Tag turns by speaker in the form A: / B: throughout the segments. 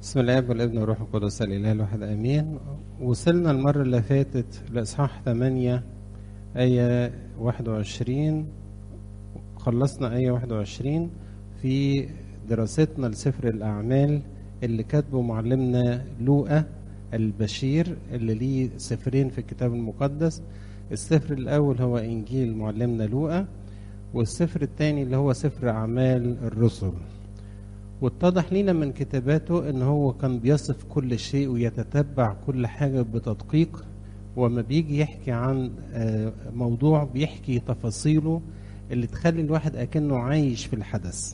A: بسم الله والابن والروح القدس الاله الواحد امين وصلنا المره اللي فاتت لاصحاح 8 ايه 21 خلصنا ايه 21 في دراستنا لسفر الاعمال اللي كاتبه معلمنا لوقا البشير اللي ليه سفرين في الكتاب المقدس السفر الاول هو انجيل معلمنا لوقا والسفر الثاني اللي هو سفر اعمال الرسل واتضح لنا من كتاباته ان هو كان بيصف كل شيء ويتتبع كل حاجه بتدقيق وما بيجي يحكي عن موضوع بيحكي تفاصيله اللي تخلي الواحد اكنه عايش في الحدث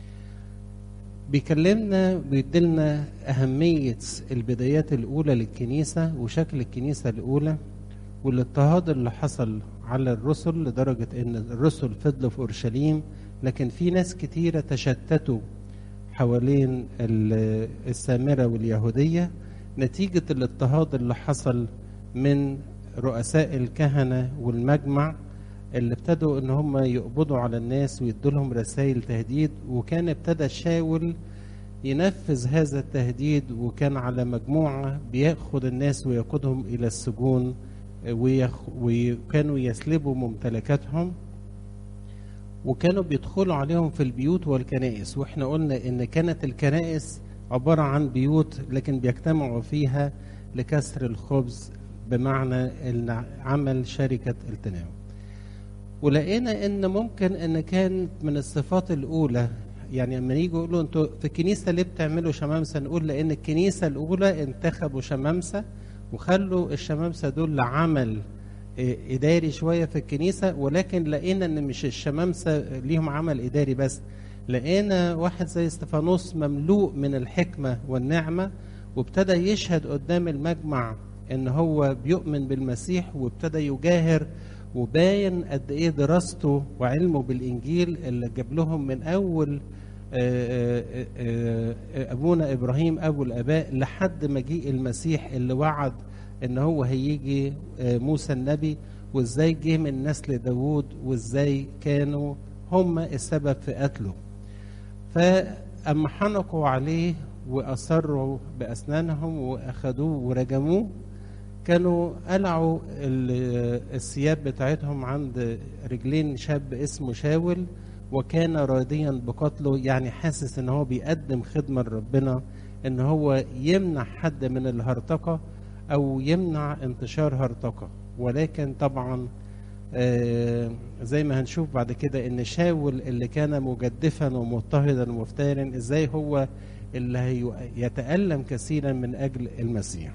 A: بيكلمنا بيدلنا أهمية البدايات الأولى للكنيسة وشكل الكنيسة الأولى والاضطهاد اللي حصل على الرسل لدرجة أن الرسل فضلوا في أورشليم لكن في ناس كتيرة تشتتوا حوالين السامرة واليهودية نتيجة الاضطهاد اللي حصل من رؤساء الكهنة والمجمع اللي ابتدوا ان هم يقبضوا على الناس ويدوا لهم رسائل تهديد وكان ابتدى شاول ينفذ هذا التهديد وكان على مجموعة بياخد الناس ويقودهم إلى السجون وكانوا يسلبوا ممتلكاتهم وكانوا بيدخلوا عليهم في البيوت والكنائس واحنا قلنا ان كانت الكنائس عبارة عن بيوت لكن بيجتمعوا فيها لكسر الخبز بمعنى عمل شركة التناول ولقينا ان ممكن ان كانت من الصفات الاولى يعني لما يجوا يقولوا انتوا في الكنيسه ليه بتعملوا شمامسه نقول لان الكنيسه الاولى انتخبوا شمامسه وخلوا الشمامسه دول لعمل اداري شويه في الكنيسه ولكن لقينا ان مش الشمامسه ليهم عمل اداري بس لقينا واحد زي استفانوس مملوء من الحكمه والنعمه وابتدى يشهد قدام المجمع ان هو بيؤمن بالمسيح وابتدى يجاهر وباين قد ايه دراسته وعلمه بالانجيل اللي جاب لهم من اول ابونا ابراهيم ابو الاباء لحد مجيء المسيح اللي وعد ان هو هيجي موسى النبي وازاي جه من نسل داوود وازاي كانوا هم السبب في قتله فاما حنقوا عليه واصروا باسنانهم واخذوه ورجموه كانوا قلعوا الثياب بتاعتهم عند رجلين شاب اسمه شاول وكان راضيا بقتله يعني حاسس ان هو بيقدم خدمه لربنا ان هو يمنع حد من الهرطقه او يمنع انتشار هرطقه ولكن طبعا آه زي ما هنشوف بعد كده ان شاول اللي كان مجدفا ومضطهدا ومفترا ازاي هو اللي يتألم كثيرا من اجل المسيح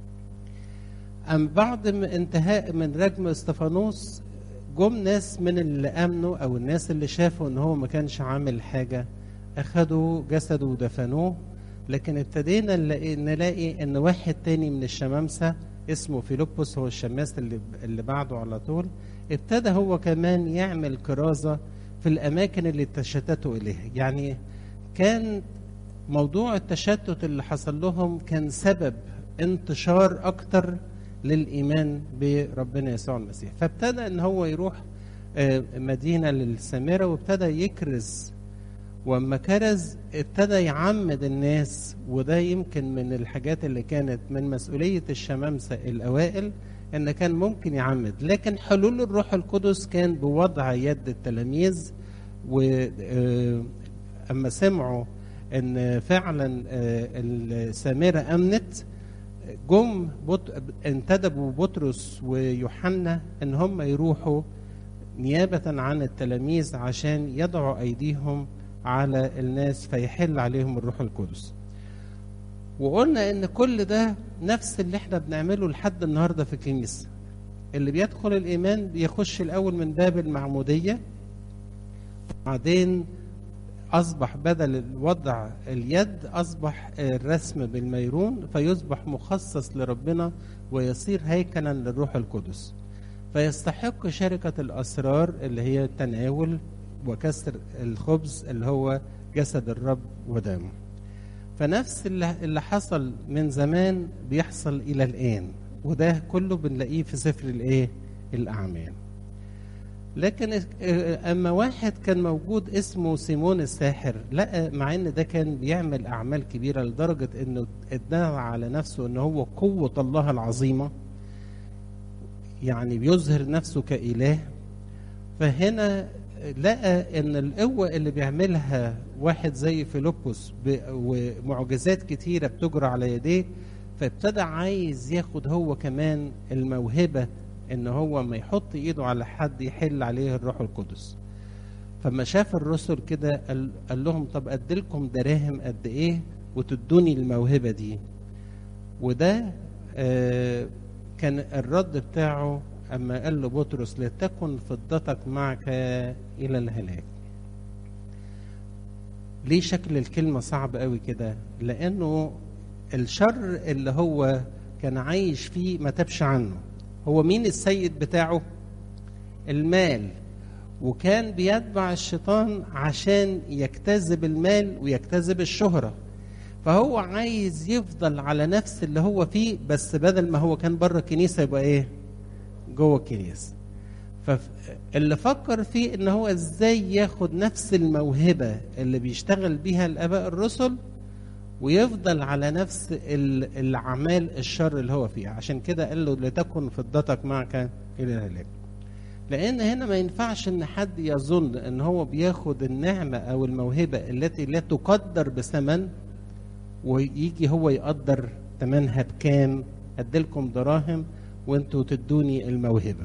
A: أم بعد انتهاء من رجم استفانوس جم ناس من اللي امنوا او الناس اللي شافوا ان هو ما كانش عامل حاجه اخدوا جسده ودفنوه لكن ابتدينا نلاقي, نلاقي ان واحد تاني من الشمامسه اسمه فيلبس هو الشماس اللي اللي بعده على طول ابتدى هو كمان يعمل كرازه في الاماكن اللي تشتتوا اليها يعني كان موضوع التشتت اللي حصل لهم كان سبب انتشار اكتر للايمان بربنا يسوع المسيح فابتدى ان هو يروح مدينه للسامره وابتدى يكرز واما كرز ابتدى يعمد الناس وده يمكن من الحاجات اللي كانت من مسؤوليه الشمامسه الاوائل ان كان ممكن يعمد لكن حلول الروح القدس كان بوضع يد التلاميذ و اما سمعوا ان فعلا السامره امنت جم بط... انتدبوا بطرس ويوحنا ان هم يروحوا نيابة عن التلاميذ عشان يضعوا ايديهم على الناس فيحل عليهم الروح القدس وقلنا ان كل ده نفس اللي احنا بنعمله لحد النهارده في الكنيسه اللي بيدخل الايمان بيخش الاول من باب المعموديه بعدين أصبح بدل وضع اليد أصبح الرسم بالميرون فيصبح مخصص لربنا ويصير هيكلا للروح القدس فيستحق شركة الأسرار اللي هي التناول وكسر الخبز اللي هو جسد الرب ودمه فنفس اللي حصل من زمان بيحصل إلى الآن وده كله بنلاقيه في سفر الإيه الأعمال لكن آه، اما واحد كان موجود اسمه سيمون الساحر لقى مع ان ده كان بيعمل اعمال كبيره لدرجه انه ادعى على نفسه ان هو قوه الله العظيمه يعني بيظهر نفسه كاله فهنا لقى ان القوه اللي بيعملها واحد زي فيلبس ب- ومعجزات كتيره بتجرى على يديه فابتدى عايز ياخد هو كمان الموهبه ان هو ما يحط ايده على حد يحل عليه الروح القدس فما شاف الرسل كده قال, قال لهم طب اديلكم دراهم قد ايه وتدوني الموهبه دي وده آه كان الرد بتاعه اما قال له بطرس لتكن فضتك معك الى الهلاك ليه شكل الكلمة صعب قوي كده لأنه الشر اللي هو كان عايش فيه ما تبش عنه هو مين السيد بتاعه المال وكان بيتبع الشيطان عشان يجتذب المال ويجتذب الشهرة فهو عايز يفضل على نفس اللي هو فيه بس بدل ما هو كان بره الكنيسة يبقى ايه جوه الكنيسة فاللي فكر فيه ان هو ازاي ياخد نفس الموهبة اللي بيشتغل بيها الاباء الرسل ويفضل على نفس ال- الاعمال الشر اللي هو فيها عشان كده قال له لتكن فضتك معك الى الهلاك لان هنا ما ينفعش ان حد يظن ان هو بياخد النعمة او الموهبة التي لا تقدر بثمن ويجي هو يقدر ثمنها بكام اديلكم دراهم وانتوا تدوني الموهبه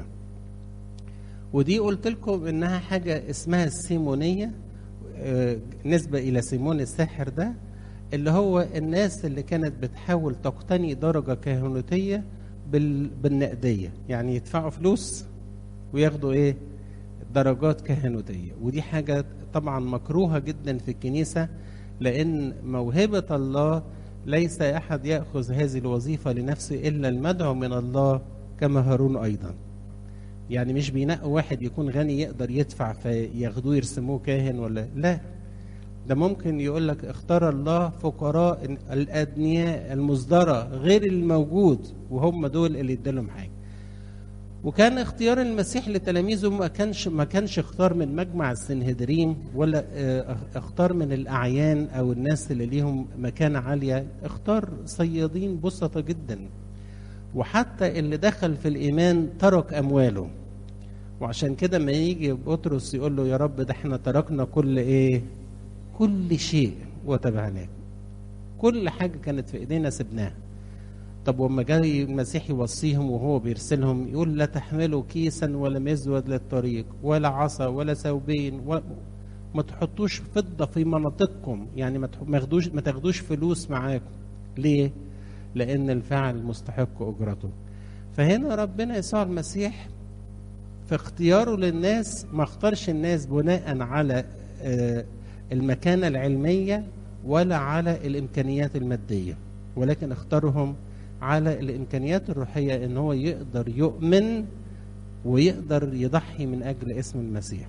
A: ودي قلت لكم انها حاجه اسمها السيمونيه آه، نسبه الى سيمون الساحر ده اللي هو الناس اللي كانت بتحاول تقتني درجه كهنوتيه بال- بالنقديه يعني يدفعوا فلوس وياخدوا ايه درجات كهنوتيه ودي حاجه طبعا مكروهه جدا في الكنيسه لان موهبه الله ليس احد ياخذ هذه الوظيفه لنفسه الا المدعو من الله كما هارون ايضا يعني مش بينقوا واحد يكون غني يقدر يدفع فياخدوه يرسموه كاهن ولا لا ده ممكن يقول لك اختار الله فقراء الادنياء المصدره غير الموجود وهم دول اللي ادالهم حاجه وكان اختيار المسيح لتلاميذه ما كانش ما كانش اختار من مجمع السنهدرين ولا اه، اختار من الاعيان او الناس اللي ليهم مكانه عاليه اختار صيادين بسطة جدا وحتى اللي دخل في الايمان ترك امواله وعشان كده ما يجي بطرس يقول له يا رب ده احنا تركنا كل ايه كل شيء وتبعناك كل حاجه كانت في ايدينا سبناها طب وما جاي المسيح يوصيهم وهو بيرسلهم يقول لا تحملوا كيسا ولا مزود للطريق ولا عصا ولا ثوبين و... ما تحطوش فضة في مناطقكم يعني ما تح- ما تاخدوش ما تاخدوش فلوس معاكم ليه؟ لأن الفعل مستحق أجرته فهنا ربنا يسوع المسيح في اختياره للناس ما اختارش الناس بناء على آه، المكانة العلمية ولا على الإمكانيات المادية ولكن اختارهم على الإمكانيات الروحية إن هو يقدر يؤمن ويقدر يضحي من أجل اسم المسيح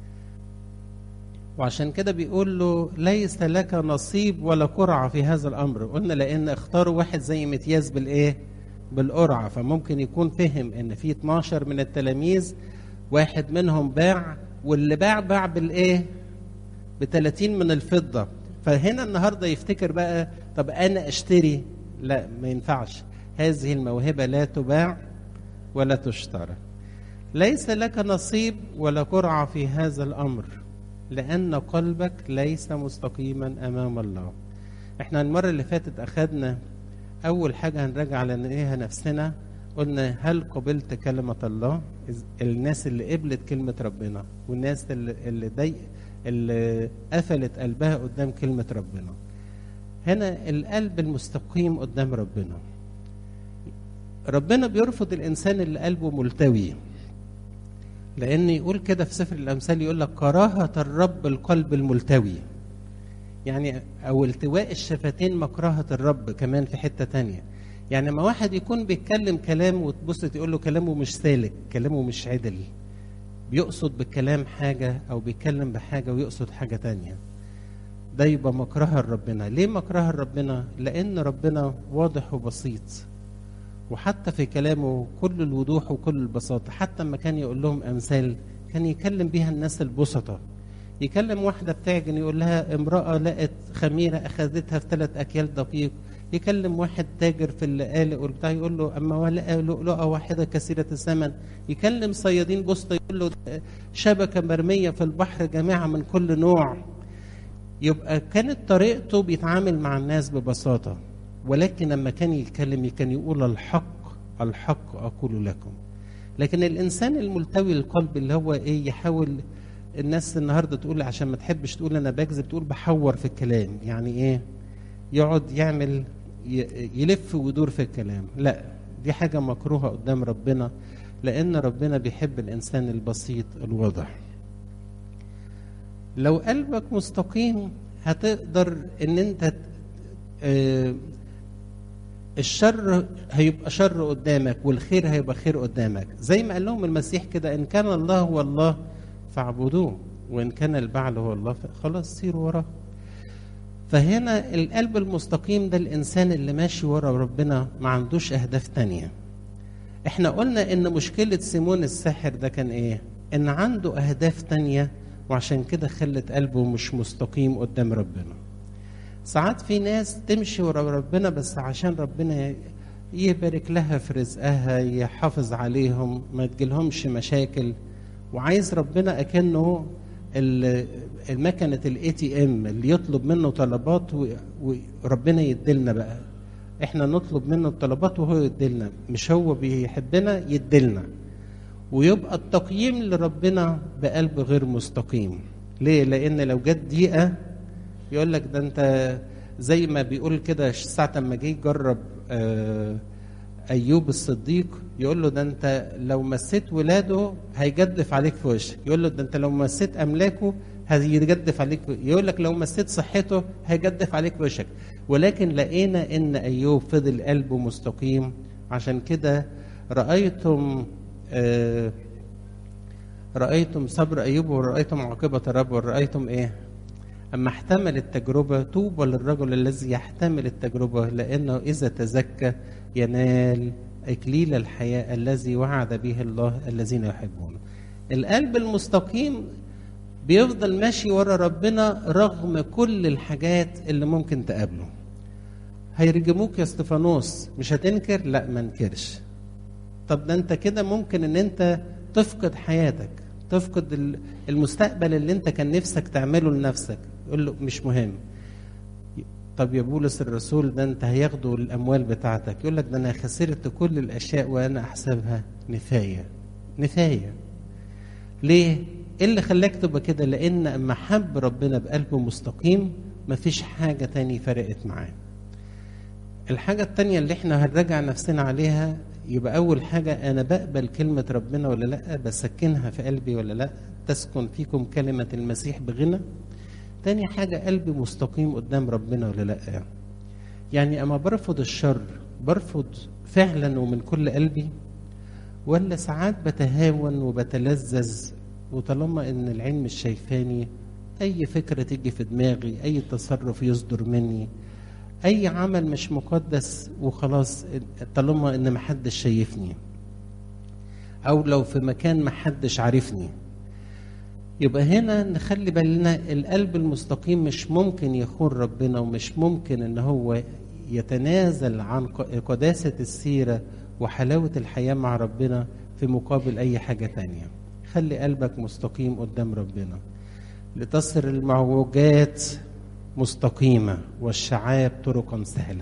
A: وعشان كده بيقول له ليس لك نصيب ولا قرعة في هذا الأمر قلنا لأن اختاروا واحد زي متياز بالإيه بالقرعة فممكن يكون فهم إن في 12 من التلاميذ واحد منهم باع واللي باع باع بالإيه ب 30 من الفضة فهنا النهارده يفتكر بقى طب أنا أشتري لا ما ينفعش هذه الموهبة لا تباع ولا تشترى ليس لك نصيب ولا قرعة في هذا الأمر لأن قلبك ليس مستقيما أمام الله احنا المرة اللي فاتت أخدنا أول حاجة هنراجع على نلاقيها نفسنا قلنا هل قبلت كلمة الله إز- الناس اللي قبلت كلمة ربنا والناس اللي اللي ضيق اللي قفلت قلبها قدام كلمة ربنا هنا القلب المستقيم قدام ربنا ربنا بيرفض الإنسان اللي قلبه ملتوي لأن يقول كده في سفر الأمثال يقول لك كراهة الرب القلب الملتوي يعني أو التواء الشفتين مكرهة الرب كمان في حتة تانية يعني ما واحد يكون بيتكلم كلام وتبص تقول له كلامه مش سالك كلامه مش عدل بيقصد بالكلام حاجة أو بيتكلم بحاجة ويقصد حاجة تانية ده يبقى مكرهة لربنا ليه مكرهة لربنا لأن ربنا واضح وبسيط وحتى في كلامه كل الوضوح وكل البساطة حتى لما كان يقول لهم أمثال كان يكلم بيها الناس البسطة يكلم واحدة بتعجن يقول لها امرأة لقت خميرة أخذتها في ثلاث أكيال دقيق يكلم واحد تاجر في اللقالق والبتاع يقول له أما ولقى لؤلؤة واحدة كثيرة الثمن يكلم صيادين بسطة يقول له شبكة مرمية في البحر جماعة من كل نوع يبقى كانت طريقته بيتعامل مع الناس ببساطة ولكن لما كان يتكلم كان يقول الحق الحق أقول لكم لكن الإنسان الملتوي القلب اللي هو إيه يحاول الناس النهارده تقول عشان ما تحبش تقول انا بكذب تقول بحور في الكلام يعني ايه يقعد يعمل يلف ويدور في الكلام لا دي حاجة مكروهة قدام ربنا لأن ربنا بيحب الإنسان البسيط الواضح لو قلبك مستقيم هتقدر ان انت اه الشر هيبقى شر قدامك والخير هيبقى خير قدامك زي ما قال لهم المسيح كده ان كان الله هو الله فاعبدوه وان كان البعل هو الله خلاص سيروا وراه فهنا القلب المستقيم ده الانسان اللي ماشي ورا ربنا ما عندوش اهداف تانية احنا قلنا ان مشكلة سيمون الساحر ده كان ايه ان عنده اهداف تانية وعشان كده خلت قلبه مش مستقيم قدام ربنا ساعات في ناس تمشي ورا ربنا بس عشان ربنا يبارك لها في رزقها يحافظ عليهم ما تجيلهمش مشاكل وعايز ربنا اكنه المكنه الاي تي ام اللي يطلب منه طلبات وربنا يديلنا بقى احنا نطلب منه الطلبات وهو يديلنا مش هو بيحبنا يديلنا ويبقى التقييم لربنا بقلب غير مستقيم ليه لان لو جت دقيقه يقول لك ده انت زي ما بيقول كده ساعه ما جه يجرب آه ايوب الصديق يقول له ده انت لو مسيت ولاده هيجدف عليك في وشك يقول له ده انت لو مسيت املاكه هيجدف عليك يقول لك لو مسيت صحته هيجدف عليك في وشك ولكن لقينا ان ايوب فضل قلبه مستقيم عشان كده رايتم آه رايتم صبر ايوب ورأيتم عاقبه الرب ورأيتم ايه اما احتمل التجربه طوبى للرجل الذي يحتمل التجربه لانه اذا تزكى ينال اكليل الحياه الذي وعد به الله الذين يحبونه القلب المستقيم بيفضل ماشي ورا ربنا رغم كل الحاجات اللي ممكن تقابله هيرجموك يا استفانوس مش هتنكر لا ما انكرش طب ده انت كده ممكن ان انت تفقد حياتك تفقد المستقبل اللي انت كان نفسك تعمله لنفسك يقول له مش مهم طب يا بولس الرسول ده انت هياخدوا الاموال بتاعتك يقول لك ده انا خسرت كل الاشياء وانا احسبها نفايه نفايه ليه ايه اللي خلاك تبقى كده لان اما حب ربنا بقلبه مستقيم مفيش حاجه تاني فرقت معاه الحاجه التانية اللي احنا هنراجع نفسنا عليها يبقى اول حاجه انا بقبل كلمه ربنا ولا لا بسكنها في قلبي ولا لا تسكن فيكم كلمه المسيح بغنى تاني حاجة قلبي مستقيم قدام ربنا ولا لأ يعني أما برفض الشر برفض فعلا ومن كل قلبي ولا ساعات بتهاون وبتلذذ وطالما ان العين مش شايفاني اي فكرة تيجي في دماغي اي تصرف يصدر مني اي عمل مش مقدس وخلاص طالما ان محدش شايفني او لو في مكان محدش عارفني يبقى هنا نخلي بالنا القلب المستقيم مش ممكن يخون ربنا ومش ممكن ان هو يتنازل عن قداسة السيرة وحلاوة الحياة مع ربنا في مقابل أي حاجة تانية خلي قلبك مستقيم قدام ربنا لتصر المعوجات مستقيمة والشعاب طرقا سهلة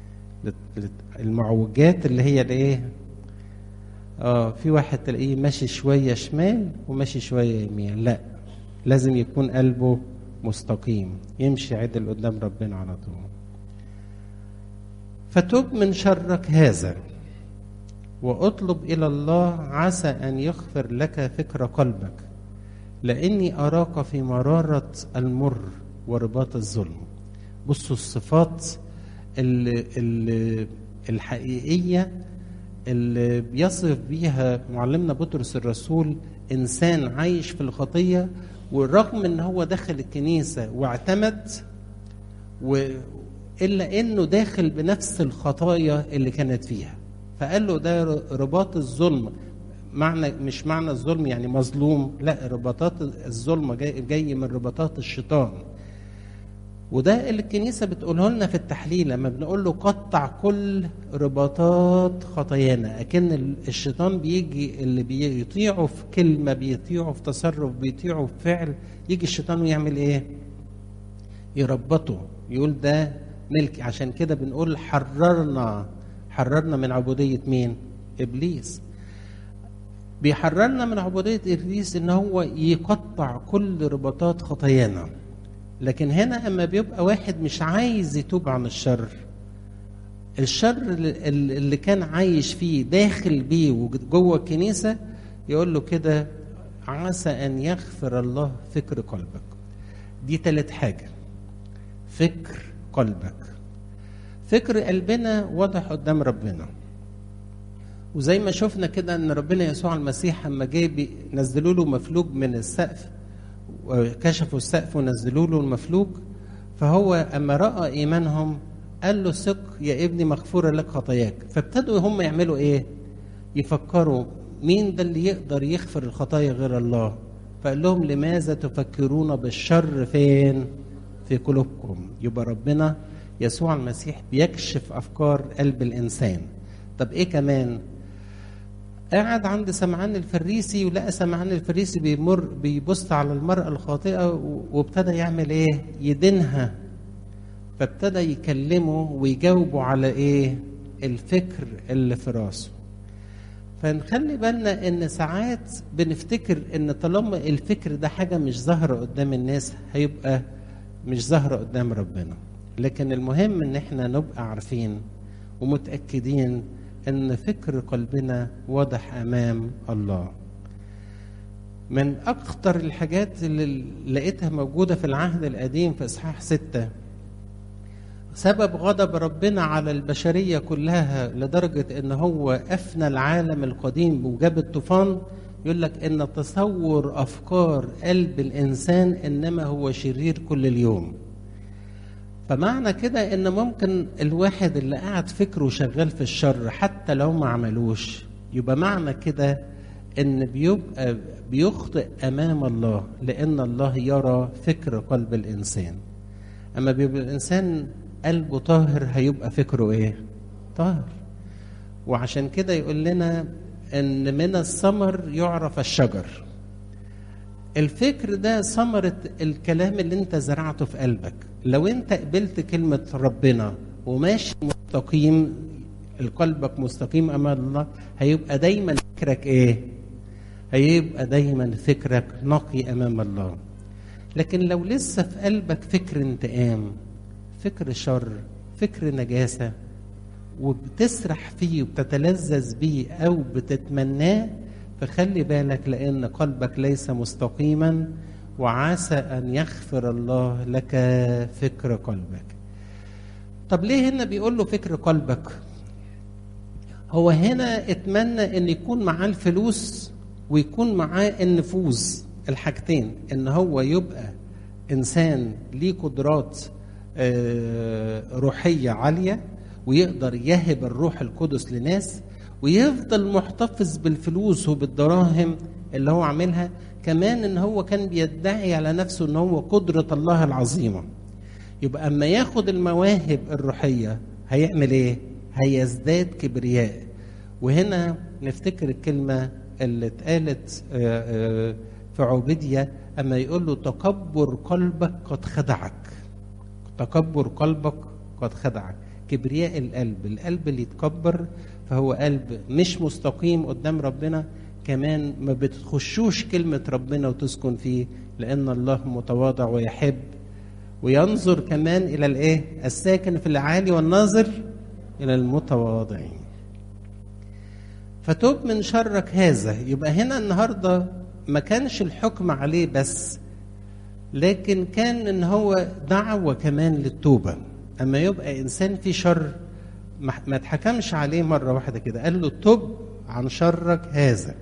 A: المعوجات اللي هي الايه اه في واحد تلاقيه ماشي شوية شمال وماشي شوية يمين لا لازم يكون قلبه مستقيم يمشي عدل قدام ربنا على طول فتب من شرك هذا واطلب الى الله عسى ان يغفر لك فكر قلبك لاني اراك في مراره المر ورباط الظلم بصوا الصفات اللي اللي الحقيقيه اللي بيصف بيها معلمنا بطرس الرسول انسان عايش في الخطيه والرغم ان هو دخل الكنيسه واعتمد و الا انه داخل بنفس الخطايا اللي كانت فيها فقال له ده رباط الظلم معنى مش معنى الظلم يعني مظلوم لا رباطات الظلم جاي, جاي من رباطات الشيطان وده اللي الكنيسة بتقوله لنا في التحليل لما بنقول له قطع كل رباطات خطايانا أكن الشيطان بيجي اللي بيطيعه في كلمة بيطيعه في تصرف بيطيعه في فعل يجي الشيطان ويعمل إيه؟ يربطه يقول ده ملكي عشان كده بنقول حررنا حررنا من عبودية مين؟ إبليس بيحررنا من عبودية إبليس إن هو يقطع كل رباطات خطايانا لكن هنا اما بيبقى واحد مش عايز يتوب عن الشر الشر اللي كان عايش فيه داخل بيه وجوه الكنيسه يقول له كده عسى ان يغفر الله فكر قلبك دي تالت حاجه فكر قلبك فكر قلبنا واضح قدام ربنا وزي ما شفنا كده ان ربنا يسوع المسيح اما جه نزلوا له مفلوج من السقف وكشفوا السقف ونزلوا له المفلوج فهو اما راى ايمانهم قال له ثق يا ابني مغفوره لك خطاياك فابتدوا هم يعملوا ايه يفكروا مين ده اللي يقدر يغفر الخطايا غير الله فقال لهم لماذا تفكرون بالشر فين في قلوبكم يبقى ربنا يسوع المسيح بيكشف افكار قلب الانسان طب ايه كمان قاعد عند سمعان الفريسي ولقى سمعان الفريسي بيمر بيبص على المرأة الخاطئة وابتدى يعمل ايه؟ يدينها فابتدى يكلمه ويجاوبه على ايه؟ الفكر اللي في راسه. فنخلي بالنا ان ساعات بنفتكر ان طالما الفكر ده حاجة مش ظاهرة قدام الناس هيبقى مش ظاهرة قدام ربنا. لكن المهم ان احنا نبقى عارفين ومتأكدين ان فكر قلبنا واضح امام الله من اكثر الحاجات اللي لقيتها موجوده في العهد القديم في اصحاح ستة سبب غضب ربنا على البشريه كلها لدرجه ان هو افنى العالم القديم وجاب الطوفان يقول لك ان تصور افكار قلب الانسان انما هو شرير كل اليوم فمعنى كده ان ممكن الواحد اللي قاعد فكره شغال في الشر حتى لو ما عملوش يبقى معنى كده ان بيبقى بيخطئ امام الله لان الله يرى فكر قلب الانسان اما بيبقى الانسان قلبه طاهر هيبقى فكره ايه طاهر وعشان كده يقول لنا ان من الثمر يعرف الشجر الفكر ده ثمرة الكلام اللي انت زرعته في قلبك لو انت قبلت كلمة ربنا وماشي مستقيم قلبك مستقيم امام الله هيبقى دايما فكرك ايه هيبقى دايما فكرك نقي امام الله لكن لو لسه في قلبك فكر انتقام فكر شر فكر نجاسة وبتسرح فيه وبتتلذذ بيه او بتتمناه فخلي بالك لان قلبك ليس مستقيما وعسى ان يغفر الله لك فكر قلبك طب ليه هنا بيقول له فكر قلبك هو هنا اتمنى ان يكون معاه الفلوس ويكون معاه النفوذ الحاجتين ان هو يبقى انسان ليه قدرات روحيه عاليه ويقدر يهب الروح القدس لناس ويفضل محتفظ بالفلوس وبالدراهم اللي هو عاملها كمان ان هو كان بيدعي على نفسه ان هو قدرة الله العظيمة يبقى اما ياخد المواهب الروحية هيعمل ايه هيزداد كبرياء وهنا نفتكر الكلمة اللي اتقالت في عبيدية اما يقول له تكبر قلبك قد خدعك تكبر قلبك قد خدعك كبرياء القلب القلب اللي يتكبر فهو قلب مش مستقيم قدام ربنا كمان ما بتخشوش كلمة ربنا وتسكن فيه لأن الله متواضع ويحب وينظر كمان إلى الإيه؟ الساكن في العالي والناظر إلى المتواضعين. فتوب من شرك هذا يبقى هنا النهارده ما كانش الحكم عليه بس لكن كان ان هو دعوه كمان للتوبه اما يبقى انسان في شر ما اتحكمش عليه مره واحده كده قال له تب عن شرك هذا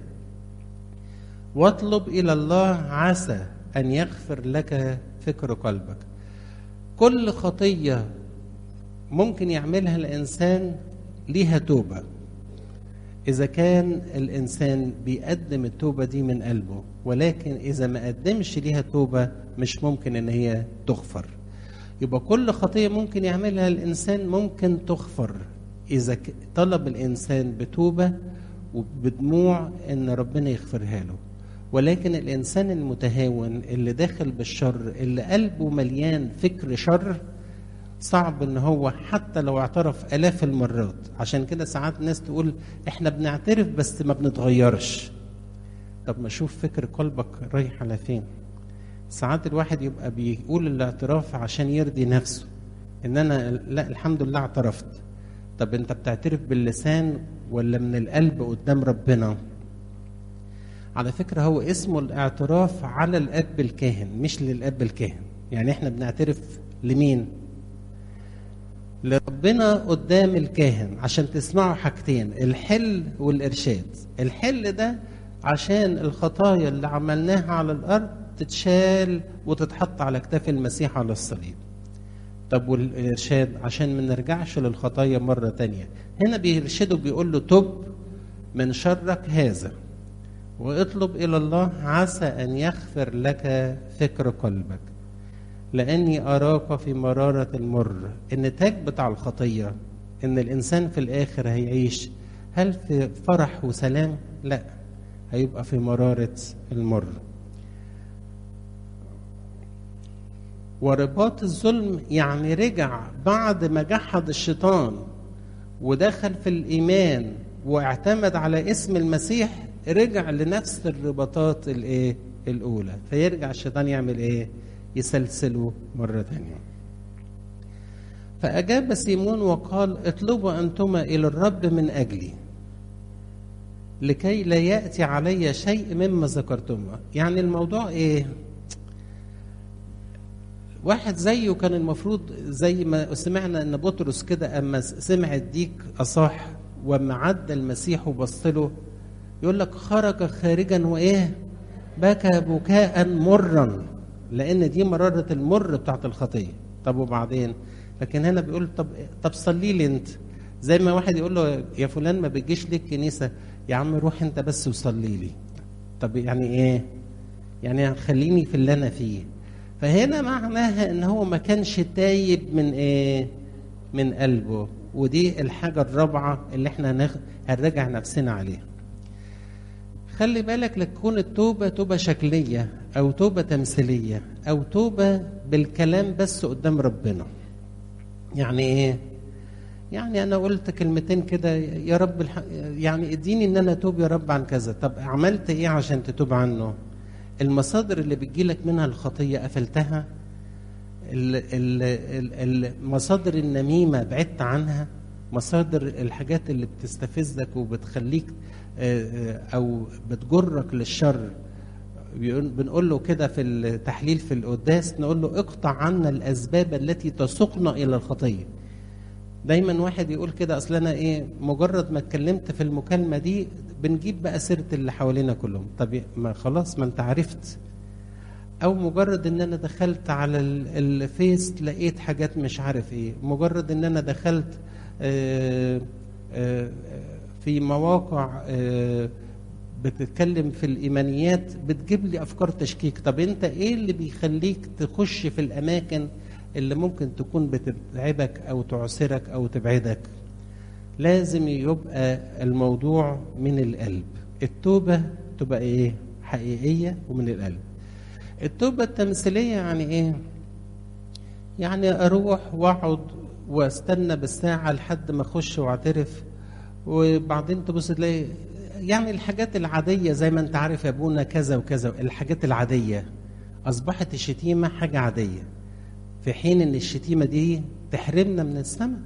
A: واطلب الى الله عسى ان يغفر لك فكر قلبك كل خطيه ممكن يعملها الانسان ليها توبه إذا كان الإنسان بيقدم التوبة دي من قلبه ولكن إذا ما قدمش ليها توبة مش ممكن إن هي تغفر يبقى كل خطية ممكن يعملها الإنسان ممكن تغفر إذا طلب الإنسان بتوبة وبدموع إن ربنا يغفرها له ولكن الإنسان المتهاون اللي داخل بالشر اللي قلبه مليان فكر شر صعب ان هو حتى لو اعترف الاف المرات عشان كده ساعات ناس تقول احنا بنعترف بس ما بنتغيرش طب ما شوف فكر قلبك رايح على فين ساعات الواحد يبقى بيقول الاعتراف عشان يرضي نفسه ان انا لا الحمد لله اعترفت طب انت بتعترف باللسان ولا من القلب قدام ربنا على فكرة هو اسمه الاعتراف على الأب الكاهن مش للأب الكاهن يعني احنا بنعترف لمين لربنا قدام الكاهن عشان تسمعوا حاجتين الحل والإرشاد الحل ده عشان الخطايا اللي عملناها على الأرض تتشال وتتحط على كتاف المسيح على الصليب طب والإرشاد عشان ما نرجعش للخطايا مرة تانية هنا بيرشده بيقول له تب من شرك هذا واطلب إلى الله عسى أن يغفر لك فكر قلبك لأني أراك في مرارة المر النتاج بتاع الخطية إن الإنسان في الآخر هيعيش هل في فرح وسلام؟ لا هيبقى في مرارة المر ورباط الظلم يعني رجع بعد ما جحد الشيطان ودخل في الإيمان واعتمد على اسم المسيح رجع لنفس الرباطات الايه الاولى فيرجع الشيطان يعمل ايه يسلسله مره ثانيه فاجاب سيمون وقال اطلبوا انتما الى الرب من اجلي لكي لا ياتي علي شيء مما ذكرتما يعني الموضوع ايه واحد زيه كان المفروض زي ما سمعنا ان بطرس كده اما سمع الديك اصاح وما عدى المسيح وبص له يقول لك خرج خارجا وايه بكى بكاء مرا لان دي مراره المر بتاعت الخطيه طب وبعدين لكن هنا بيقول طب طب صلي لي انت زي ما واحد يقول له يا فلان ما بتجيش ليه الكنيسه يا عم روح انت بس وصلي لي طب يعني ايه يعني خليني في اللي انا فيه فهنا معناها ان هو ما كانش تايب من ايه من قلبه ودي الحاجه الرابعه اللي احنا هنرجع نفسنا عليها خلي بالك لتكون التوبة توبة شكلية أو توبة تمثيلية أو توبة بالكلام بس قدام ربنا يعني إيه؟ يعني أنا قلت كلمتين كده يا رب الح... يعني اديني إن أنا أتوب يا رب عن كذا طب عملت إيه عشان تتوب عنه؟ المصادر اللي بتجيلك منها الخطية قفلتها المصادر النميمة بعدت عنها مصادر الحاجات اللي بتستفزك وبتخليك او بتجرك للشر بنقول له كده في التحليل في القداس نقول له اقطع عنا الاسباب التي تسوقنا الى الخطيه دايما واحد يقول كده اصل انا ايه مجرد ما اتكلمت في المكالمه دي بنجيب بقى سيره اللي حوالينا كلهم طب ما خلاص ما انت عرفت او مجرد ان انا دخلت على الفيس لقيت حاجات مش عارف ايه مجرد ان انا دخلت آآ آآ في مواقع بتتكلم في الايمانيات بتجيب لي افكار تشكيك طب انت ايه اللي بيخليك تخش في الاماكن اللي ممكن تكون بتتعبك او تعسرك او تبعدك لازم يبقى الموضوع من القلب التوبه تبقى ايه حقيقيه ومن القلب التوبه التمثيليه يعني ايه يعني اروح واقعد واستنى بالساعه لحد ما اخش واعترف وبعدين تبص تلاقي يعني الحاجات العادية زي ما انت عارف يا ابونا كذا وكذا الحاجات العادية أصبحت الشتيمة حاجة عادية في حين ان الشتيمة دي تحرمنا من السماء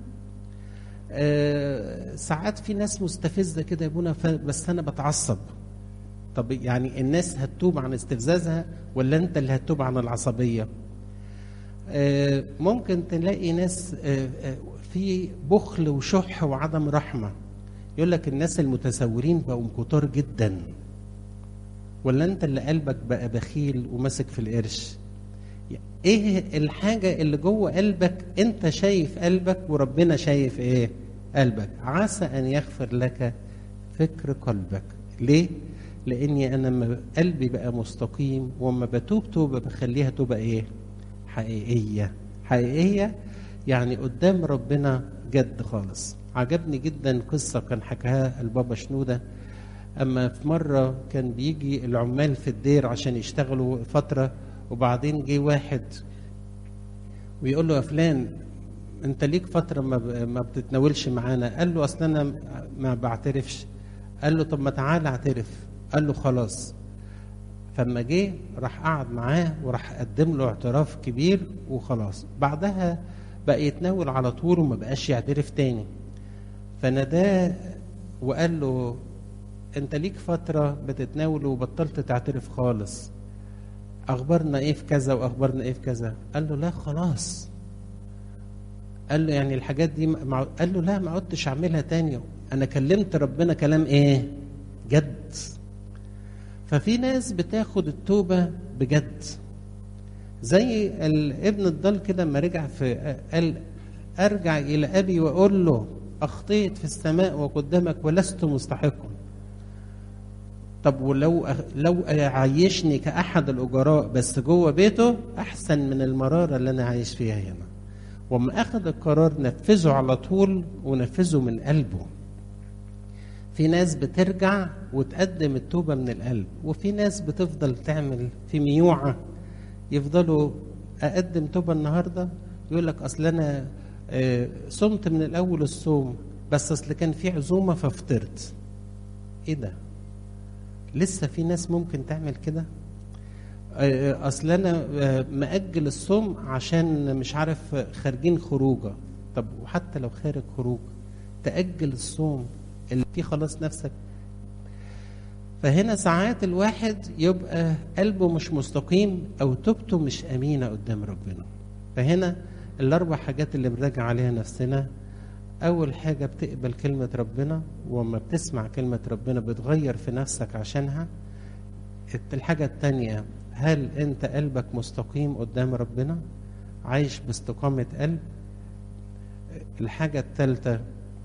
A: أه ساعات في ناس مستفزة كده يا ابونا بس أنا بتعصب طب يعني الناس هتتوب عن استفزازها ولا أنت اللي هتتوب عن العصبية أه ممكن تلاقي ناس أه في بخل وشح وعدم رحمه يقول لك الناس المتسورين بقوا كتار جدا ولا انت اللي قلبك بقى بخيل وماسك في القرش ايه الحاجة اللي جوه قلبك انت شايف قلبك وربنا شايف ايه قلبك عسى ان يغفر لك فكر قلبك ليه لاني انا لما قلبي بقى مستقيم وما بتوب توبه بخليها توبه ايه حقيقيه حقيقيه يعني قدام ربنا جد خالص عجبني جدا قصه كان حكاها البابا شنوده اما في مره كان بيجي العمال في الدير عشان يشتغلوا فتره وبعدين جه واحد ويقول له يا فلان انت ليك فتره ما ب- ما بتتناولش معانا قال له اصل انا ما بعترفش قال له طب ما تعالى اعترف قال له خلاص فما جه راح قعد معاه وراح قدم له اعتراف كبير وخلاص بعدها بقى يتناول على طول وما بقاش يعترف تاني فناداه وقال له انت ليك فتره بتتناول وبطلت تعترف خالص اخبارنا ايه في كذا واخبارنا ايه في كذا قال له لا خلاص قال له يعني الحاجات دي مع... قال له لا ما عدتش اعملها تاني انا كلمت ربنا كلام ايه جد ففي ناس بتاخد التوبة بجد زي الابن الضال كده لما رجع في قال ارجع الى ابي واقول له اخطيت في السماء وقدامك ولست مستحقا طب ولو لو عيشني كاحد الاجراء بس جوه بيته احسن من المراره اللي انا عايش فيها هنا وما اخذ القرار نفذه على طول ونفذه من قلبه في ناس بترجع وتقدم التوبة من القلب وفي ناس بتفضل تعمل في ميوعة يفضلوا أقدم توبة النهاردة يقول لك أصل أنا آه، صمت من الأول الصوم بس أصل كان في عزومة ففطرت إيه ده؟ لسه في ناس ممكن تعمل كده؟ آه، اصل انا آه، مأجل الصوم عشان مش عارف خارجين خروجه طب وحتى لو خارج خروج تأجل الصوم اللي فيه خلاص نفسك فهنا ساعات الواحد يبقى قلبه مش مستقيم او توبته مش امينه قدام ربنا فهنا الاربع حاجات اللي بنراجع عليها نفسنا اول حاجه بتقبل كلمه ربنا وما بتسمع كلمه ربنا بتغير في نفسك عشانها الحاجه الثانيه هل انت قلبك مستقيم قدام ربنا عايش باستقامه قلب الحاجه الثالثه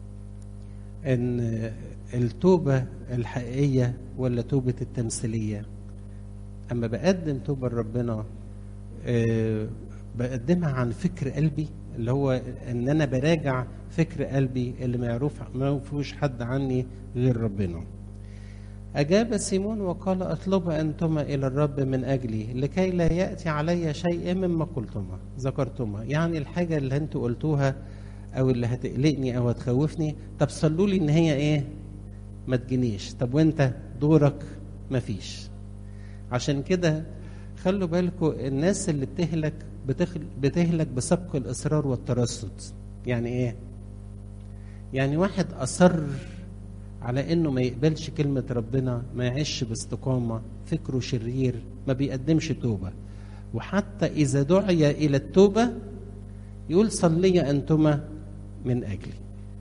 A: ان التوبه الحقيقيه ولا توبه التمثيليه اما بقدم توبه لربنا آه، بقدمها عن فكر قلبي اللي هو ان انا براجع فكر قلبي اللي ما يعرف ما فيهوش حد عني غير ربنا أجاب سيمون وقال أطلب أنتما إلى الرب من أجلي لكي لا يأتي علي شيء مما قلتما ذكرتما يعني الحاجة اللي أنتوا قلتوها أو اللي هتقلقني أو هتخوفني طب صلوا لي إن هي إيه ما تجينيش طب وأنت دورك مفيش عشان كده خلوا بالكم الناس اللي بتهلك بتخل... بتهلك بسبق الإصرار والترصد يعني إيه يعني واحد أصر على انه ما يقبلش كلمة ربنا ما يعيش باستقامة فكره شرير ما بيقدمش توبة وحتى إذا دعي إلى التوبة يقول صلي أنتما من أجلي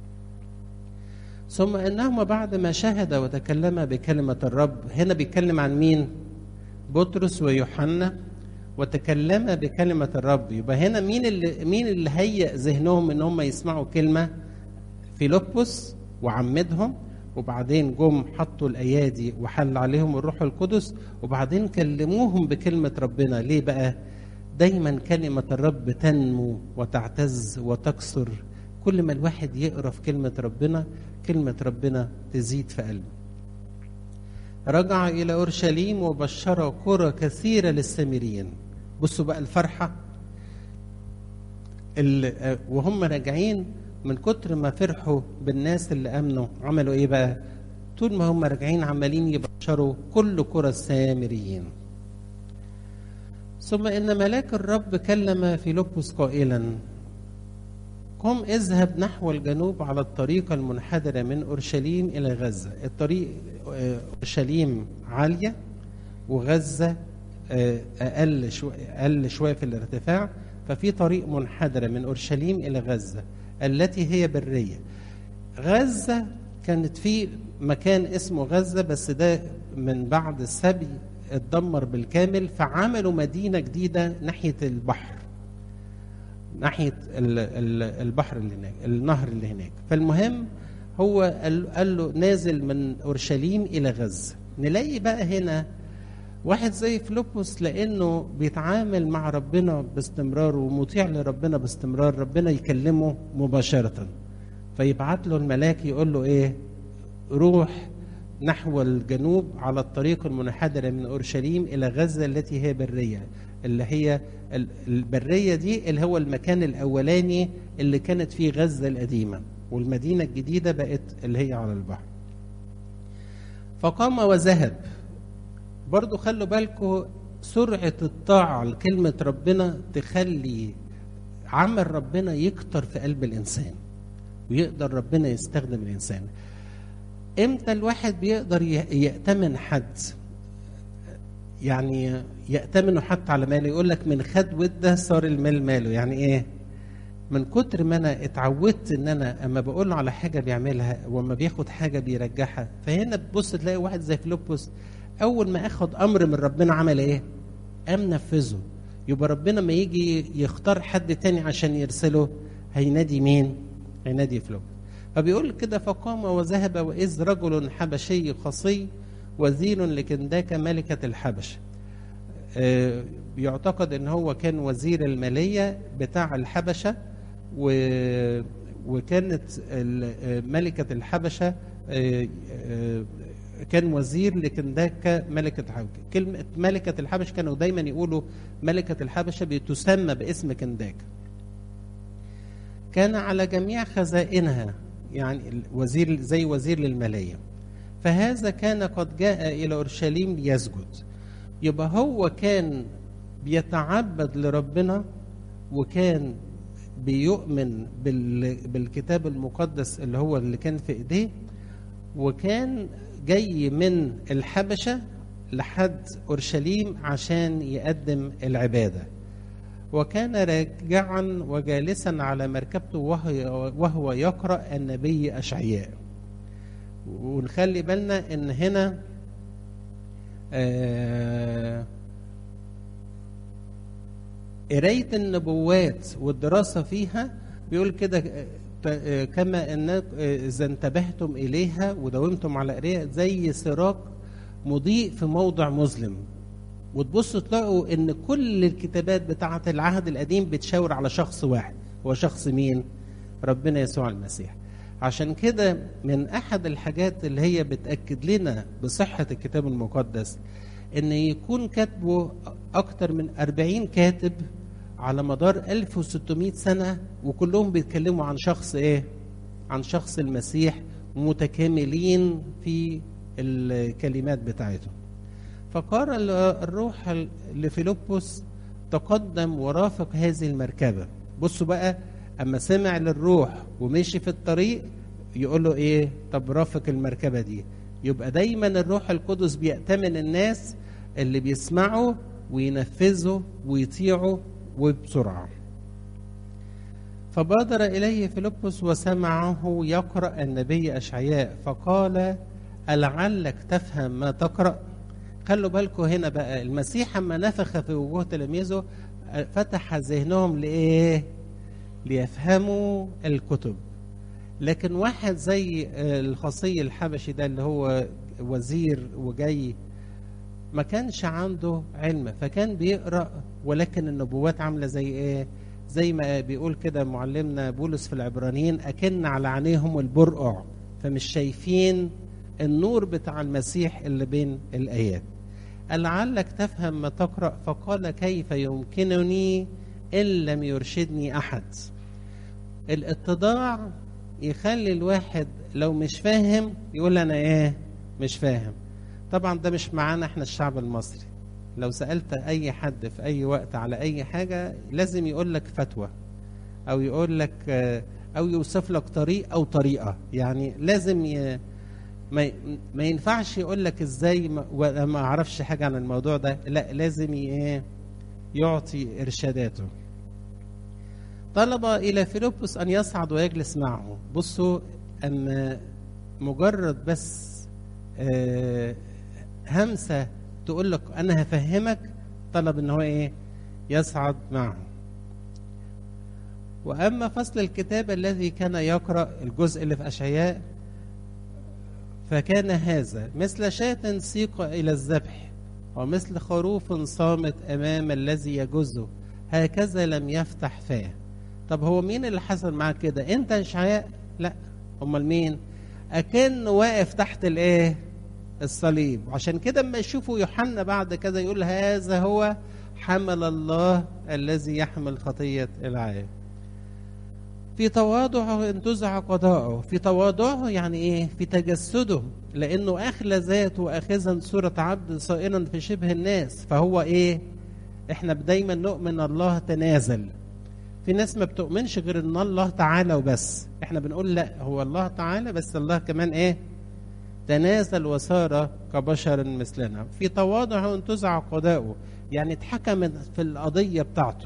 A: ثم إنهما بعد ما شهد وتكلم بكلمة الرب هنا بيتكلم عن مين بطرس ويوحنا وتكلم بكلمة الرب يبقى هنا مين اللي مين اللي هيأ ذهنهم ان هم يسمعوا كلمة فيلبس وعمدهم وبعدين جم حطوا الايادي وحل عليهم الروح القدس وبعدين كلموهم بكلمه ربنا ليه بقى دايما كلمه الرب تنمو وتعتز وتكثر كل ما الواحد يقرا في كلمه ربنا كلمه ربنا تزيد في قلبه رجع الى اورشليم وبشر قرى كثيره للسامريين بصوا بقى الفرحه ال- وهم راجعين من كتر ما فرحوا بالناس اللي امنوا عملوا ايه بقى طول ما هم راجعين عمالين يبشروا كل قرى السامريين ثم ان ملاك الرب كلم فيلبس قائلا قم اذهب نحو الجنوب على الطريق المنحدرة من أورشليم إلى غزة الطريق آه، أورشليم عالية وغزة آه، أقل شوية أقل شوية في الارتفاع ففي طريق منحدرة من أورشليم إلى غزة التي هي برية غزة كانت في مكان اسمه غزة بس ده من بعد السبي اتدمر بالكامل فعملوا مدينة جديدة ناحية البحر ناحية ال- ال- البحر اللي هناك النهر اللي هناك فالمهم هو قال قال له نازل من اورشليم الى غزه نلاقي بقى هنا واحد زي فيلبس لانه بيتعامل مع ربنا باستمرار ومطيع لربنا باستمرار ربنا يكلمه مباشره فيبعت له الملاك يقول له ايه روح نحو الجنوب على الطريق المنحدرة من أورشليم إلى غزة التي هي برية اللي هي ال- البرية دي اللي هو المكان الأولاني اللي كانت فيه غزة القديمة والمدينة الجديدة بقت اللي هي على البحر فقام وذهب برضو خلوا بالكم سرعة الطاعة لكلمة ربنا تخلي عمل ربنا يكتر في قلب الإنسان ويقدر ربنا يستخدم الإنسان امتى الواحد بيقدر ي- يأتمن حد يعني يأتمنه حتى على ماله يقول لك من خد وده صار المال ماله يعني ايه من كتر ما انا اتعودت ان انا اما بقول له على حاجه بيعملها واما بياخد حاجه بيرجعها فهنا تبص تلاقي واحد زي فيلبس اول ما اخد امر من ربنا عمل ايه قام نفذه يبقى ربنا ما يجي يختار حد تاني عشان يرسله هينادي مين هينادي فيلبس فبيقول كده فقام وذهب واذ رجل حبشي خصي وزير لكنداك ملكه الحبش آه، بيعتقد ان هو كان وزير الماليه بتاع الحبشه و وكانت ال- آه، ملكه الحبشه آه، آه، كان وزير لكنداك ملكه الحبشه كلمه ملكه الحبش كانوا دايما يقولوا ملكه الحبشه بتسمى باسم كنداك كان على جميع خزائنها يعني وزير زي وزير للماليه فهذا كان قد جاء الى اورشليم ليسجد يبقى هو كان بيتعبد لربنا وكان بيؤمن بال- بالكتاب المقدس اللي هو اللي كان في ايديه وكان جاي من الحبشه لحد اورشليم عشان يقدم العباده وكان راجعا وجالسا على مركبته وهو, وهو يقرا النبي اشعياء ونخلي بالنا ان هنا آه، قرايه النبوات والدراسه فيها بيقول كده آه، ت- آه، كما ان آه، اذا انتبهتم اليها وداومتم على قراءه زي سراج مضيء في موضع مظلم وتبصوا تلاقوا ان كل الكتابات بتاعه العهد القديم بتشاور على شخص واحد هو شخص مين ربنا يسوع المسيح عشان كده من احد الحاجات اللي هي بتاكد لنا بصحه الكتاب المقدس ان يكون كاتبه اكتر من 40 كاتب على مدار 1600 سنه وكلهم بيتكلموا عن شخص ايه عن شخص المسيح متكاملين في الكلمات بتاعتهم فقال ال- الروح لفيلبس تقدم ورافق هذه المركبة بصوا بقى أما سمع للروح ومشي في الطريق يقول له إيه طب رافق المركبة دي يبقى دايما الروح القدس بيأتمن الناس اللي بيسمعوا وينفذوا ويطيعوا وبسرعة فبادر إليه فيلبس وسمعه يقرأ النبي أشعياء فقال ألعلك تفهم ما تقرأ خلوا بالكم هنا بقى المسيح اما نفخ في وجوه تلاميذه فتح ذهنهم لايه ليفهموا الكتب لكن واحد زي الخصي الحبشي ده اللي هو وزير وجاي ما كانش عنده علم فكان بيقرا ولكن النبوات عامله زي ايه زي ما بيقول كده معلمنا بولس في العبرانيين اكن على عينيهم البرقع فمش شايفين النور بتاع المسيح اللي بين الايات لعلك تفهم ما تقرا فقال كيف يمكنني ان لم يرشدني احد الاتضاع يخلي الواحد لو مش فاهم يقول انا ايه مش فاهم طبعا ده مش معانا احنا الشعب المصري لو سالت اي حد في اي وقت على اي حاجه لازم يقول لك فتوى او يقول لك او يوصف لك طريق او طريقه يعني لازم ي... ما ما ينفعش يقول لك ازاي ما, ولا ما اعرفش حاجه عن الموضوع ده لا لازم ايه يعطي ارشاداته طلب الى فيلبس ان يصعد ويجلس معه بصوا اما مجرد بس آه همسه تقول لك انا هفهمك طلب ان هو ايه يصعد معه واما فصل الكتاب الذي كان يقرا الجزء اللي في اشعياء فكان هذا مثل شاة سيق إلى الذبح ومثل خروف صامت أمام الذي يجزه هكذا لم يفتح فاه طب هو مين اللي حصل معاه كده انت اشعياء لا امال مين اكن واقف تحت الايه الصليب عشان كده اما يشوفوا يوحنا بعد كده يقول هذا هو حمل الله الذي يحمل خطيه العالم في تواضعه انتزع قضاءه في تواضعه يعني ايه في تجسده لانه اخلى ذاته واخذا صوره عبد صائرا في شبه الناس فهو ايه احنا دايما نؤمن الله تنازل في ناس ما بتؤمنش غير ان الله تعالى وبس احنا بنقول لا هو الله تعالى بس الله كمان ايه تنازل وصار كبشر مثلنا في تواضعه انتزع قضاءه يعني اتحكم في القضيه بتاعته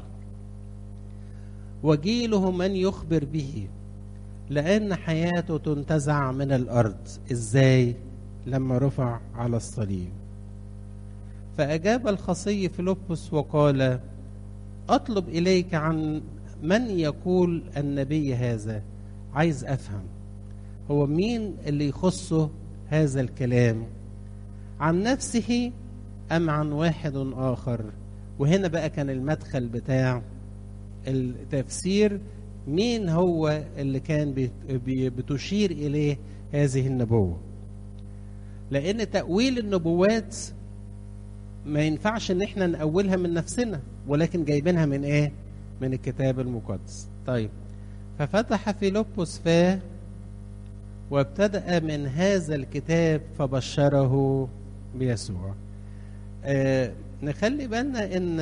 A: وجيله من يخبر به لأن حياته تنتزع من الأرض إزاي لما رفع على الصليب فأجاب الخصي فيلبس وقال أطلب إليك عن من يقول النبي هذا عايز أفهم هو مين اللي يخصه هذا الكلام عن نفسه أم عن واحد آخر وهنا بقى كان المدخل بتاع التفسير مين هو اللي كان بتشير إليه هذه النبوة لأن تأويل النبوات ما ينفعش ان احنا نأولها من نفسنا ولكن جايبينها من ايه من الكتاب المقدس طيب ففتح فيلبس فاه وابتدأ من هذا الكتاب فبشره بيسوع آه نخلي بالنا ان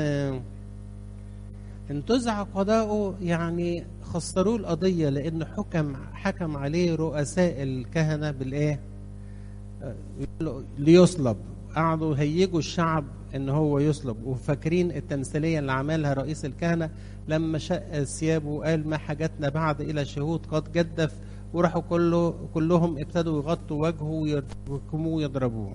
A: انتزع قضاؤه يعني خسروه القضية لأنه حكم حكم عليه رؤساء الكهنة بالإيه؟ ليصلب قعدوا هيجوا الشعب ان هو يصلب وفاكرين التمثيليه اللي عملها رئيس الكهنه لما شق ثيابه وقال ما حاجتنا بعد الى شهود قد جدف وراحوا كله كلهم ابتدوا يغطوا وجهه ويركموه ويضربوه.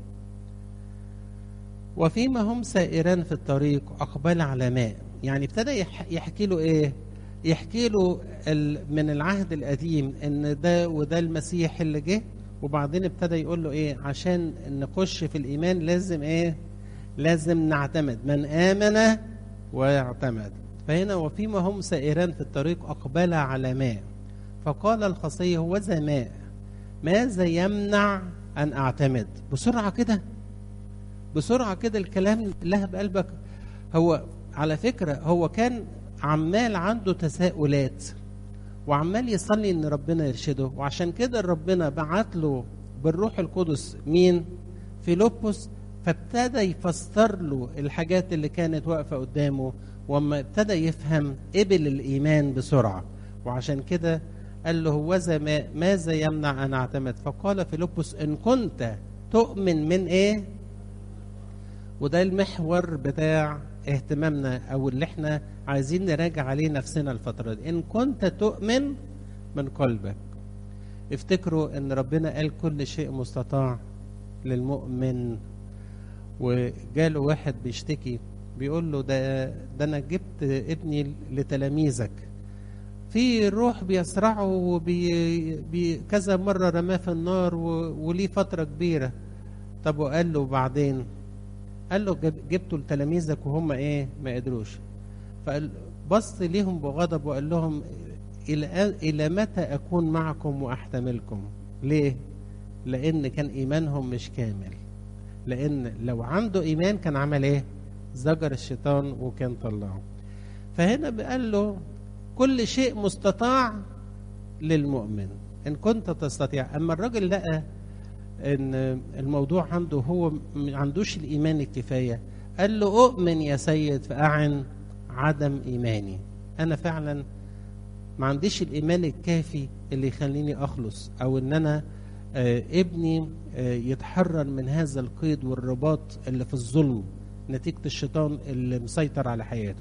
A: وفيما هم سائران في الطريق اقبل على ماء يعني ابتدى يحكي له ايه؟ يحكي له من العهد القديم ان ده وده المسيح اللي جه وبعدين ابتدى يقول له ايه عشان نخش في الايمان لازم ايه لازم نعتمد من امن ويعتمد فهنا وفيما هم سائران في الطريق اقبل على ماء فقال الخصي هو ذا ماء ماذا يمنع ان اعتمد بسرعه كده بسرعه كده الكلام لهب قلبك هو على فكره هو كان عمال عنده تساؤلات وعمال يصلي ان ربنا يرشده وعشان كده ربنا بعت له بالروح القدس مين فيلبس فابتدى يفسر له الحاجات اللي كانت واقفه قدامه وما ابتدى يفهم قبل الايمان بسرعه وعشان كده قال له هوذا ما ماذا يمنع ان اعتمد فقال فيلبس ان كنت تؤمن من ايه وده المحور بتاع اهتمامنا او اللي احنا عايزين نراجع عليه نفسنا الفتره دي ان كنت تؤمن من قلبك افتكروا ان ربنا قال كل شيء مستطاع للمؤمن وجاله واحد بيشتكي بيقول له ده ده انا جبت ابني لتلاميذك في روح بيسرعه وبي بي كذا مره رماه في النار وليه فتره كبيره طب وقال له بعدين قال له جبته لتلاميذك وهم ايه ما قدروش فقال بص ليهم بغضب وقال لهم الى الى متى اكون معكم واحتملكم ليه لان كان ايمانهم مش كامل لان لو عنده ايمان كان عمل ايه زجر الشيطان وكان طلعه فهنا قال له كل شيء مستطاع للمؤمن ان كنت تستطيع اما الراجل لقى ان الموضوع عنده هو ما عندوش الايمان الكفايه قال له اؤمن يا سيد فاعن عدم ايماني انا فعلا ما عنديش الايمان الكافي اللي يخليني اخلص او ان انا آه ابني آه يتحرر من هذا القيد والرباط اللي في الظلم نتيجه الشيطان اللي مسيطر على حياته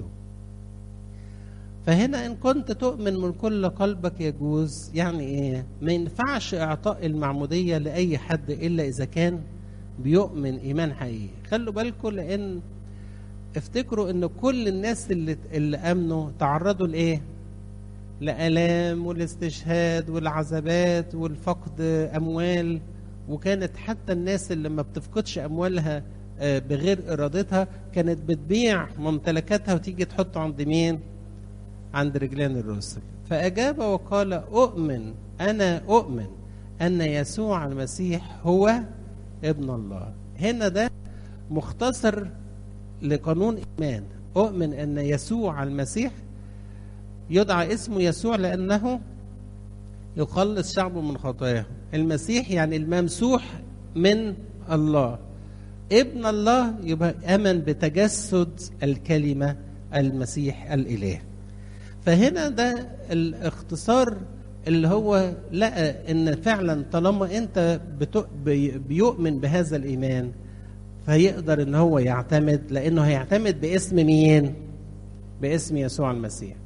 A: فهنا ان كنت تؤمن من كل قلبك يجوز يعني ايه ما ينفعش اعطاء المعموديه لاي حد الا اذا كان بيؤمن ايمان حقيقي خلوا بالكم لان افتكروا ان كل الناس اللي اللي امنوا تعرضوا لايه لالام والاستشهاد والعذابات والفقد اموال وكانت حتى الناس اللي ما بتفقدش اموالها آه، بغير ارادتها كانت بتبيع ممتلكاتها وتيجي تحطه عند مين عند رجلان الرسل فاجاب وقال اؤمن انا اؤمن ان يسوع المسيح هو ابن الله هنا ده مختصر لقانون ايمان اؤمن ان يسوع المسيح يدعى اسمه يسوع لانه يخلص شعبه من خطاياه المسيح يعني الممسوح من الله ابن الله يبقى امن بتجسد الكلمه المسيح الاله فهنا ده الاختصار اللي هو لقى ان فعلا طالما انت بتؤ- بي- بيؤمن بهذا الايمان فيقدر ان هو يعتمد لانه هيعتمد باسم مين باسم يسوع المسيح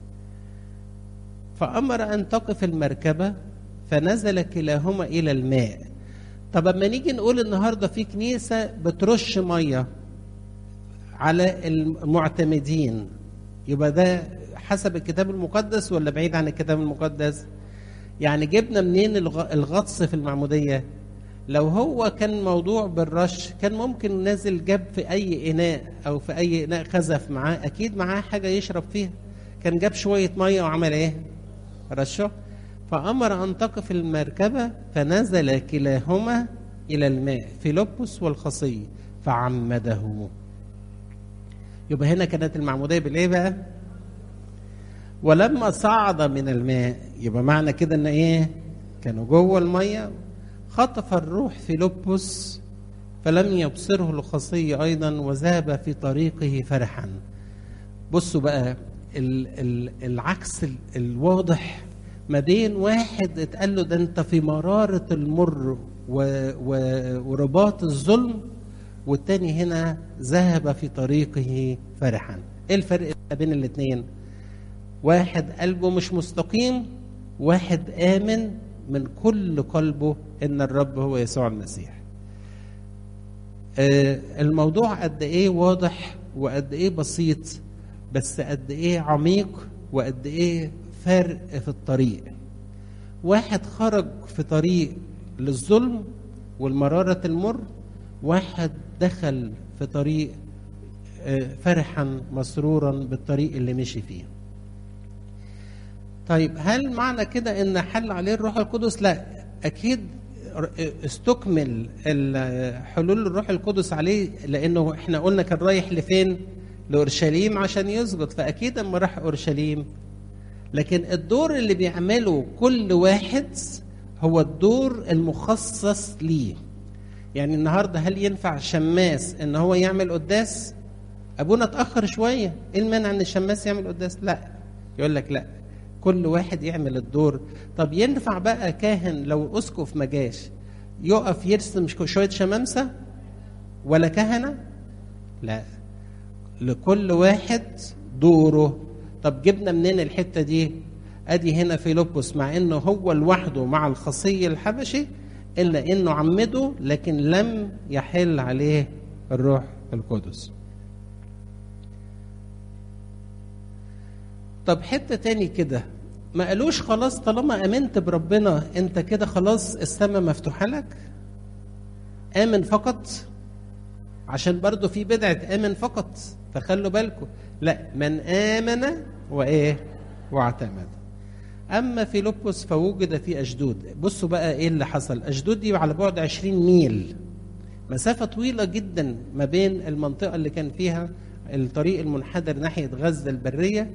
A: فامر ان تقف المركبه فنزل كلاهما الى الماء طب اما نيجي نقول النهارده في كنيسه بترش ميه على المعتمدين يبقى ده حسب الكتاب المقدس ولا بعيد عن الكتاب المقدس يعني جبنا منين الغ- الغطس في المعموديه لو هو كان موضوع بالرش كان ممكن نازل جاب في اي اناء او في اي اناء خزف معاه اكيد معاه حاجه يشرب فيها كان جاب شويه ميه وعمل ايه رشه فامر ان تقف المركبه فنزل كلاهما الى الماء فيلبس والخصي فعمده يبقى هنا كانت المعموديه بالايه بقى ولما صعد من الماء يبقى معنى كده ان ايه كانوا جوه الميه خطف الروح فيلبس فلم يبصره الخصي ايضا وذهب في طريقه فرحا بصوا بقى ال ال العكس ال الواضح ما بين واحد اتقال له ده انت في مرارة المر و و ورباط الظلم والتاني هنا ذهب في طريقه فرحا ايه الفرق ما بين الاثنين واحد قلبه مش مستقيم واحد آمن من كل قلبه ان الرب هو يسوع المسيح آه، الموضوع قد ايه واضح وقد ايه بسيط بس قد ايه عميق وقد ايه فرق في الطريق واحد خرج في طريق للظلم والمرارة المر واحد دخل في طريق آه، فرحا مسرورا بالطريق اللي مشي فيه طيب هل معنى كده ان حل عليه الروح القدس لا اكيد استكمل ال- حلول الروح القدس عليه لانه احنا قلنا كان رايح لفين لاورشليم عشان يسجد فاكيد اما راح اورشليم لكن الدور اللي بيعمله كل واحد هو الدور المخصص ليه يعني النهارده هل ينفع شماس ان هو يعمل قداس ابونا اتاخر شويه ايه المانع ان الشماس يعمل قداس لا يقول لك لا كل واحد يعمل الدور طب ينفع بقى كاهن لو الاسقف ما جاش يقف يرسم شويه شمامسه ولا كهنه لا لكل واحد دوره طب جبنا منين الحته دي ادي هنا فيلبس مع انه هو لوحده مع الخصي الحبشي الا انه عمده لكن لم يحل عليه الروح القدس طب حته تاني كده ما قالوش خلاص طالما امنت بربنا انت كده خلاص السماء مفتوحه لك امن فقط عشان برضو في بدعه امن فقط فخلوا بالكم لا من امن وايه واعتمد اما فيلبس فوجد في اشدود بصوا بقى ايه اللي حصل اشدود دي على بعد 20 ميل مسافه طويله جدا ما بين المنطقه اللي كان فيها الطريق المنحدر ناحيه غزه البريه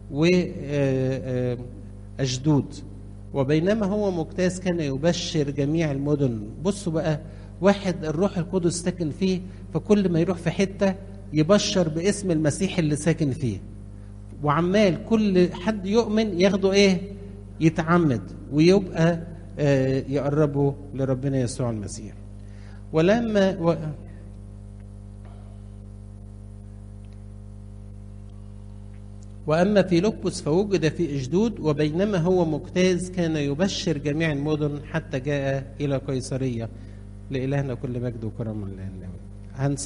A: وأشدود وبينما هو مجتاز كان يبشر جميع المدن بصوا بقى واحد الروح القدس ساكن فيه فكل ما يروح في حتة يبشر باسم المسيح اللي ساكن فيه وعمال كل حد يؤمن ياخده ايه يتعمد ويبقى آه يقربوا لربنا يسوع المسيح ولما و... وأما فيلبس فوجد في أشدود وبينما هو مجتاز كان يبشر جميع المدن حتى جاء إلى قيصرية لإلهنا كل مجد وكرم الله